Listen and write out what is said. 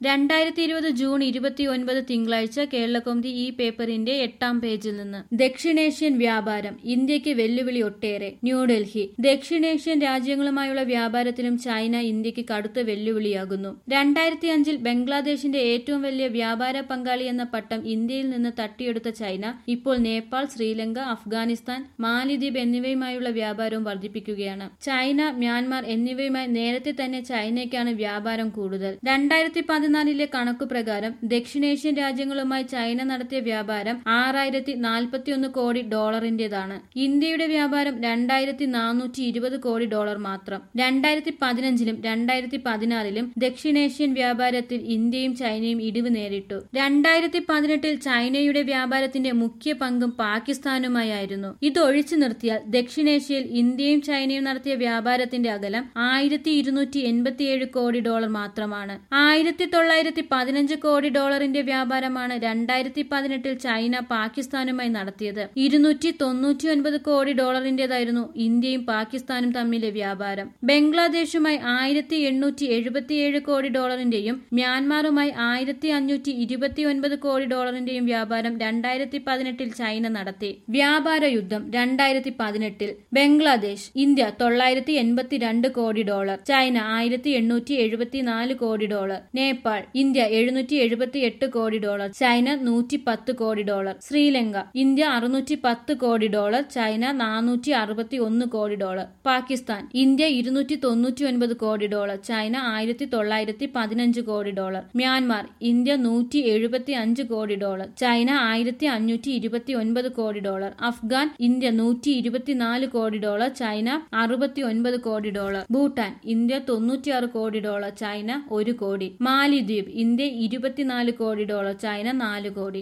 രണ്ടായിരത്തി ഇരുപത് ജൂൺ ഇരുപത്തി ഒൻപത് തിങ്കളാഴ്ച കേരളകൗമുദി ഈ പേപ്പറിന്റെ എട്ടാം പേജിൽ നിന്ന് ദക്ഷിണേഷ്യൻ വ്യാപാരം ഇന്ത്യക്ക് വെല്ലുവിളി ഒട്ടേറെ ന്യൂഡൽഹി ദക്ഷിണേഷ്യൻ രാജ്യങ്ങളുമായുള്ള വ്യാപാരത്തിലും ചൈന ഇന്ത്യക്ക് കടുത്ത വെല്ലുവിളിയാകുന്നു രണ്ടായിരത്തി അഞ്ചിൽ ബംഗ്ലാദേശിന്റെ ഏറ്റവും വലിയ വ്യാപാര പങ്കാളി എന്ന പട്ടം ഇന്ത്യയിൽ നിന്ന് തട്ടിയെടുത്ത ചൈന ഇപ്പോൾ നേപ്പാൾ ശ്രീലങ്ക അഫ്ഗാനിസ്ഥാൻ മാലിദ്വീപ് എന്നിവയുമായുള്ള വ്യാപാരവും വർദ്ധിപ്പിക്കുകയാണ് ചൈന മ്യാൻമാർ എന്നിവയുമായി നേരത്തെ തന്നെ ചൈനയ്ക്കാണ് വ്യാപാരം കൂടുതൽ രണ്ടായിരത്തി പതിനാലിലെ കണക്കുപ്രകാരം ദക്ഷിണേഷ്യൻ രാജ്യങ്ങളുമായി ചൈന നടത്തിയ വ്യാപാരം ആറായിരത്തി നാൽപ്പത്തിയൊന്ന് കോടി ഡോളറിന്റേതാണ് ഇന്ത്യയുടെ വ്യാപാരം രണ്ടായിരത്തി നാനൂറ്റി ഇരുപത് കോടി ഡോളർ മാത്രം രണ്ടായിരത്തി പതിനഞ്ചിലും രണ്ടായിരത്തി പതിനാറിലും ദക്ഷിണേഷ്യൻ വ്യാപാരത്തിൽ ഇന്ത്യയും ചൈനയും ഇടിവ് നേരിട്ടു രണ്ടായിരത്തി പതിനെട്ടിൽ ചൈനയുടെ വ്യാപാരത്തിന്റെ മുഖ്യ പങ്കും പാകിസ്ഥാനുമായിരുന്നു ഇതൊഴിച്ചു നിർത്തിയാൽ ദക്ഷിണേഷ്യയിൽ ഇന്ത്യയും ചൈനയും നടത്തിയ വ്യാപാരത്തിന്റെ അകലം ആയിരത്തി ഇരുന്നൂറ്റി എൺപത്തിയേഴ് കോടി ഡോളർ മാത്രമാണ് ആയിരത്തി തൊള്ളായിരത്തി പതിനഞ്ച് കോടി ഡോളറിന്റെ വ്യാപാരമാണ് രണ്ടായിരത്തി പതിനെട്ടിൽ ചൈന പാകിസ്ഥാനുമായി നടത്തിയത് ഇരുന്നൂറ്റി തൊണ്ണൂറ്റി ഒൻപത് കോടി ഡോളറിന്റേതായിരുന്നു ഇന്ത്യയും പാകിസ്ഥാനും തമ്മിലെ വ്യാപാരം ബംഗ്ലാദേശുമായി ആയിരത്തി എണ്ണൂറ്റി എഴുപത്തിയേഴ് കോടി ഡോളറിന്റെയും മ്യാൻമാറുമായി ആയിരത്തി അഞ്ഞൂറ്റി ഇരുപത്തി ഒൻപത് കോടി ഡോളറിന്റെയും വ്യാപാരം രണ്ടായിരത്തി പതിനെട്ടിൽ ചൈന നടത്തി വ്യാപാര യുദ്ധം രണ്ടായിരത്തി പതിനെട്ടിൽ ബംഗ്ലാദേശ് ഇന്ത്യ തൊള്ളായിരത്തി എൺപത്തിരണ്ട് കോടി ഡോളർ ചൈന ആയിരത്തി എണ്ണൂറ്റി എഴുപത്തിനാല് കോടി ഡോളർ നേപ്പാൾ ഇന്ത്യ എഴുന്നൂറ്റി എഴുപത്തി എട്ട് കോടി ഡോളർ ചൈന നൂറ്റി പത്ത് കോടി ഡോളർ ശ്രീലങ്ക ഇന്ത്യ അറുന്നൂറ്റി പത്ത് കോടി ഡോളർ ചൈന നാനൂറ്റി അറുപത്തി ഒന്ന് കോടി ഡോളർ പാകിസ്ഥാൻ ഇന്ത്യ ഇരുന്നൂറ്റി തൊണ്ണൂറ്റി ഒൻപത് കോടി ഡോളർ ചൈന ആയിരത്തി തൊള്ളായിരത്തി പതിനഞ്ച് കോടി ഡോളർ മ്യാൻമാർ ഇന്ത്യ നൂറ്റി എഴുപത്തി അഞ്ച് കോടി ഡോളർ ചൈന ആയിരത്തി അഞ്ഞൂറ്റി ഇരുപത്തി ഒൻപത് കോടി ഡോളർ അഫ്ഗാൻ ഇന്ത്യ നൂറ്റി ഇരുപത്തിനാല് കോടി ഡോളർ ചൈന അറുപത്തി ഒൻപത് കോടി ഡോളർ ഭൂട്ടാൻ ഇന്ത്യ തൊണ്ണൂറ്റിയാറ് കോടി ഡോളർ ചൈന ഒരു കോടി മാലിദ്വീപ് ഇന്ത്യ ഇരുപത്തിനാല് കോടി ഡോളർ ചൈന നാല് കോടി